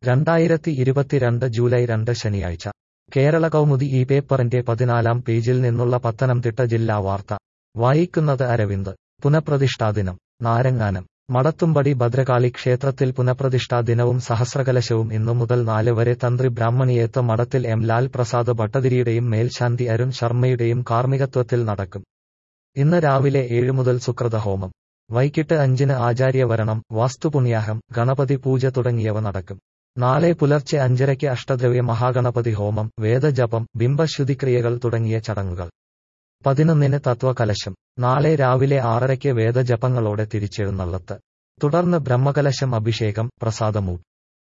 രണ്ടായിരത്തി ഇരുപത്തിരണ്ട് ജൂലൈ രണ്ട് ശനിയാഴ്ച കേരള കൗമുദി ഈ പേപ്പറിന്റെ പതിനാലാം പേജിൽ നിന്നുള്ള പത്തനംതിട്ട ജില്ലാ വാർത്ത വായിക്കുന്നത് അരവിന്ദ് പുനഃപ്രതിഷ്ഠാ ദിനം നാരങ്ങാനം മടത്തുംപടി ഭദ്രകാളി ക്ഷേത്രത്തിൽ പുനഃപ്രതിഷ്ഠാ ദിനവും സഹസ്രകലശവും ഇന്നു മുതൽ നാല് വരെ തന്ത്രി ബ്രാഹ്മണിയേത്ത് മഠത്തിൽ എം ലാൽ പ്രസാദ് ഭട്ടതിരിയുടെയും മേൽശാന്തി അരുൺ ശർമ്മയുടെയും കാർമ്മികത്വത്തിൽ നടക്കും ഇന്ന് രാവിലെ ഏഴ് മുതൽ സുക്രത ഹോമം വൈകിട്ട് അഞ്ചിന് ആചാര്യവരണം വാസ്തുപുണ്യാഹം ഗണപതി പൂജ തുടങ്ങിയവ നടക്കും നാളെ പുലർച്ചെ അഞ്ചരയ്ക്ക് അഷ്ടദ്രവ്യ മഹാഗണപതി ഹോമം വേദജപം ബിംബശുദ്ധിക്രിയകൾ തുടങ്ങിയ ചടങ്ങുകൾ പതിനൊന്നിന് തത്വകലശം നാളെ രാവിലെ ആറരയ്ക്ക് വേദജപങ്ങളോടെ തിരിച്ചെഴുന്നള്ളത്ത് തുടർന്ന് ബ്രഹ്മകലശം അഭിഷേകം പ്രസാദമൂ